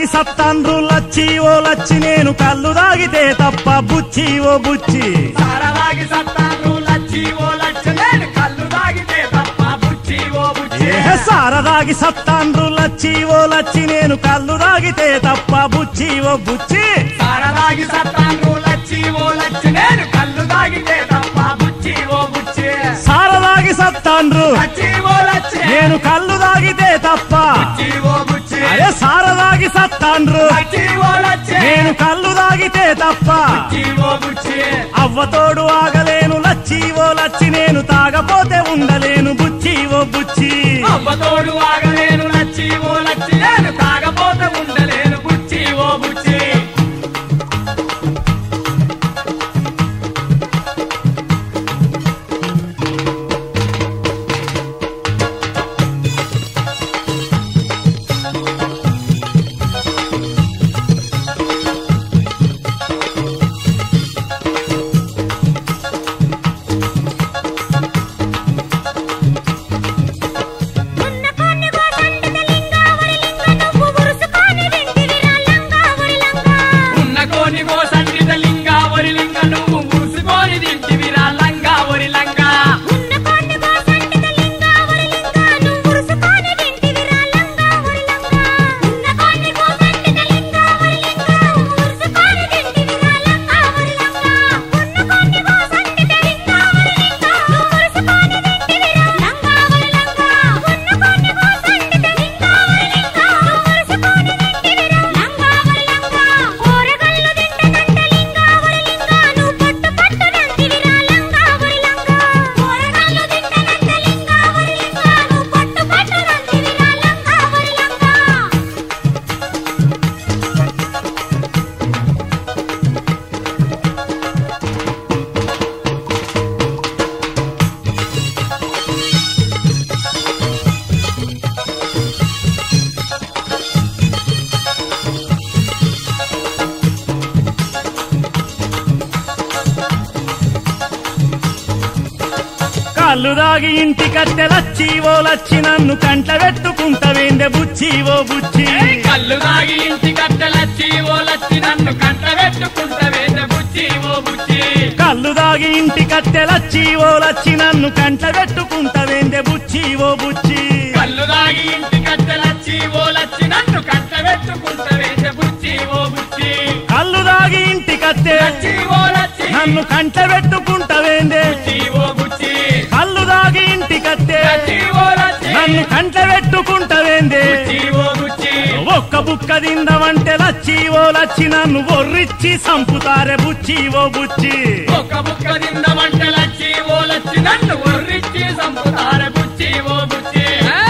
సారదాగి సత్తాండ్రు లచ్చి ఓ లచ్చి నేను కళ్ళు దాగితే తప్ప బుచ్చి ఓ బుచ్చి సారదాగి సత్తాను లచ్చి ఓ లచ్చ నేను కళ్ళు తాగితే తప్ప బుచ్చి ఓ బుచ్చి ఏ సారదాగి సత్తాండ్రు లచ్చి ఓ లచ్చి నేను కళ్ళు దాగితే తప్ప బుచ్చి ఓ బుచ్చి సారదాగి సత్తాను లచ్చి ఓ లచ్చ నేను కళ్ళు తాగితే తప్ప బుచ్చి ఓ బుచ్చి సారదాగి సత్తాండ్రు లచ్చి ఓ లచ్చి నేను కళ్ళు దాగితే తప్ప బుచ్చి ఓ బుచ్చి అరే సారదాగి సత్తాండ్రు లచ్చి ఓ లచ్చి నేను కళ్ళు దాగితే తప్ప బుచ్చి ఓ బుచ్చి అవ్వతోడు ఆగలేను లచ్చి ఓ లచ్చి నేను తాగపోతే ఉండలేను బుచ్చి ఓ బుచ్చి అవ్వతోడు ఆగలేను లచ్చి ఓ లచ్చి నేను తాగపోతే ఉండలేను బుచ్చి ఓ బుచ్చి ఉన్న కొన్ని గోసంటిత లింగావరి లింగ నువ్వు ఉరుసుకొని వింటివిరా లంగావరి లంగా ఉన్న కోని గోసండిత లింగా వరి లింగ నువ్వు ముసుకొని తింటివిరా లంగా వరి లంగా ఉన్న కొన్ని గోసంటిత లింగావరి లింగ నువ్వు ఉరుసుకొని వింటివిరా లంగావరి లంగా ఉన్న కొన్ని గోసంటిత లింగావరి లింగ నువ్వు ఉరుసుకొని వింటివిరా లంగావరి లంగా ఉన్న కొన్ని గోసంటిత లింగావరి లింగ నువ్వు ఉరుసుకొని వింటివిరా లంగావరి లంగా ఉన్న కొన్ని గోసంటిత లింగావరి లింగ నువ్వు ఉరుసుకొని వింటివిరా లంగావరి లంగా కూరగల్లు తింటనంట లింగావరి లింగ నువ్వు పట్టు పట్టు నంటివిరా లంగావరి లంగా కూరగల్లు తింటనంట లింగావరి లింగ నువ్వు పట్టు పట్టు నంటివిరా లంగావరి లంగా కళ్ళు దాగి ఇంటి కట్టె లచ్చి ఓ లచ్చి నన్ను కంట పెట్టుకుంటవేందే బుచ్చి ఓ బుచ్చి కళ్ళు తాగి ఇంటి కట్టెలచ్చి ఓ లచ్చి నన్ను కంట పెట్టుకుంటవేంద బుచ్చి ఓ బుచ్చి కళ్ళు దాగి ఇంటి కట్టె లచ్చి ఓ లచ్చి నన్ను కంట పెట్టుకుంటవేందే బుచ్చి ఓ బుచ్చి కళ్ళు తాగి ఇంటి కట్టెలచ్చి ఓ లచ్చి నన్ను కంట పెట్టుకుంటవేంద బుచ్చి ఓ బుచ్చి కళ్ళు దాగి ఇంటి కట్టె లచ్చి ఓ లచ్చి నన్ను కంట పెట్టుకుంటవేందే బుచ్చి ఓ బుచ్చి కళ్ళు దాగి ఇంటి కట్టె లచ్చి ఓ లచ్చి నన్ను కంట పెట్టుకుంటవేందే బుచ్చి ఓ బుచ్చి ఒక్క బుక్క తిందమంటే లచ్చి ఓ లచ్చి నన్ను ఒర్రిచ్చి సంపుతారే బుచ్చి ఓ బుచ్చి ఒక బుక్క తిందమంట లచ్చి ఓ లచ్చి నన్ను ఒర్రిచ్చి సంపుతార బుచ్చి ఓ బుచ్చి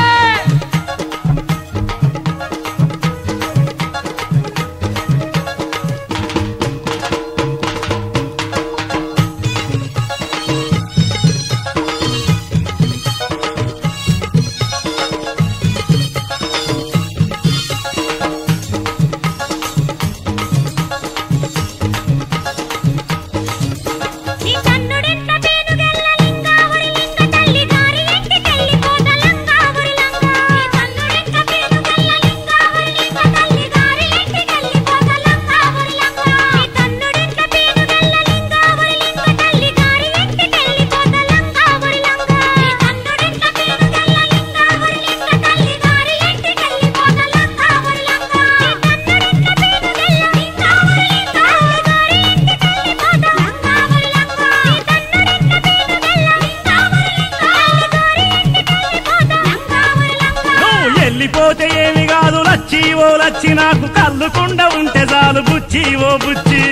నీ కన్నుడెంత పేనుగెల్ల లింగావరి లింగ తల్లి గారి ఇంటికెళ్ళిపోత లంగావరి లంగా నీ కన్నుడెంత పేనుగెల్ల లింగావరి లింగ తల్లి గారి ఇంటికెళ్ళిపోత లంగావరి లంగా నీ కన్నుడెంత పేనుగెల్ల లింగావరి లింగ తల్లి గారి ఇంటికెళ్ళిపోత లంగావరి లంగా నీ కన్నుడెంత పేనుగెల్ల లింగావరి లింగ తల్లి గారి ఇంటికెళ్ళిపోత లంగావరి లంగా నీ కన్నుడెంత పేనుగెల్ల లింగావరి లింగ తల్లి గారి ఇంటికెళ్ళిపోత లంగావరి లంగా నీ కన్నుడెంత పేనుగెల్ల లింగావరి లింగ తల్లి గారి ఇంటికెళ్ళిపోత లంగావరి లంగా నువ్వు వెళ్ళిపోతే ఏమి కాదు లచ్చి ఓ లచ్చి నాకు కళ్ళుకుండా ఉంటే చాలు బుచ్చి ఓ బుచ్చి